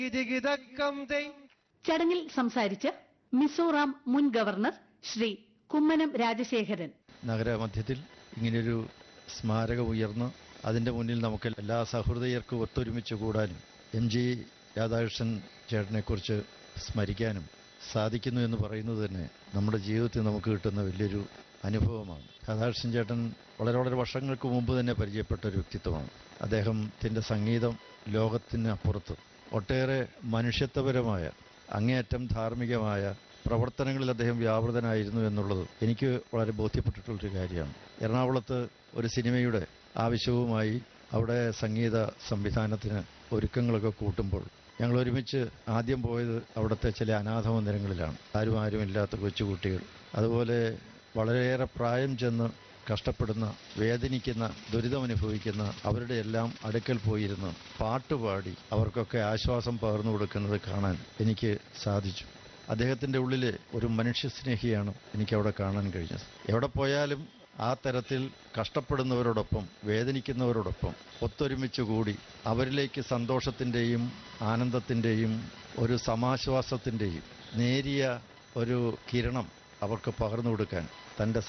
ഗിതക്കം തൈ ചടങ്ങിൽ സംസാരിച്ച മിസോറാം മുൻ ഗവർണർ ശ്രീ കുമ്മനം രാജശേഖരൻ നഗരമധ്യത്തിൽ ഇങ്ങനെയൊരു സ്മാരകം ഉയർന്ന് അതിൻ്റെ മുന്നിൽ നമുക്ക് എല്ലാ സഹൃദയർക്കും ഒത്തൊരുമിച്ച് കൂടാനും എം ജി രാധാകൃഷ്ണൻ ചേട്ടനെക്കുറിച്ച് സ്മരിക്കാനും സാധിക്കുന്നു എന്ന് പറയുന്നത് തന്നെ നമ്മുടെ ജീവിതത്തിൽ നമുക്ക് കിട്ടുന്ന വലിയൊരു അനുഭവമാണ് രാധാകൃഷ്ണൻ ചേട്ടൻ വളരെ വളരെ വർഷങ്ങൾക്ക് മുമ്പ് തന്നെ പരിചയപ്പെട്ട ഒരു വ്യക്തിത്വമാണ് അദ്ദേഹത്തിൻ്റെ സംഗീതം ലോകത്തിന് അപ്പുറത്ത് ഒട്ടേറെ മനുഷ്യത്വപരമായ അങ്ങേയറ്റം ധാർമ്മികമായ പ്രവർത്തനങ്ങളിൽ അദ്ദേഹം വ്യാപൃതനായിരുന്നു എന്നുള്ളത് എനിക്ക് വളരെ ബോധ്യപ്പെട്ടിട്ടുള്ളൊരു കാര്യമാണ് എറണാകുളത്ത് ഒരു സിനിമയുടെ ആവശ്യവുമായി അവിടെ സംഗീത സംവിധാനത്തിന് ഒരുക്കങ്ങളൊക്കെ കൂട്ടുമ്പോൾ ഞങ്ങൾ ഒരുമിച്ച് ആദ്യം പോയത് അവിടുത്തെ ചില അനാഥ മന്ദിരങ്ങളിലാണ് ആരും ആരും ഇല്ലാത്ത കൊച്ചുകുട്ടികൾ അതുപോലെ വളരെയേറെ പ്രായം ചെന്ന് കഷ്ടപ്പെടുന്ന വേദനിക്കുന്ന ദുരിതമനുഭവിക്കുന്ന അവരുടെ എല്ലാം അടുക്കൽ പോയിരുന്ന് പാട്ടുപാടി അവർക്കൊക്കെ ആശ്വാസം പകർന്നു കൊടുക്കുന്നത് കാണാൻ എനിക്ക് സാധിച്ചു അദ്ദേഹത്തിൻ്റെ ഉള്ളിലെ ഒരു മനുഷ്യസ്നേഹിയാണ് എനിക്ക് അവിടെ കാണാൻ കഴിഞ്ഞത് എവിടെ പോയാലും ആ തരത്തിൽ കഷ്ടപ്പെടുന്നവരോടൊപ്പം വേദനിക്കുന്നവരോടൊപ്പം ഒത്തൊരുമിച്ച് കൂടി അവരിലേക്ക് സന്തോഷത്തിൻ്റെയും ആനന്ദത്തിൻ്റെയും ഒരു സമാശ്വാസത്തിൻ്റെയും നേരിയ ഒരു കിരണം അവർക്ക് പകർന്നു കൊടുക്കാൻ തൻ്റെ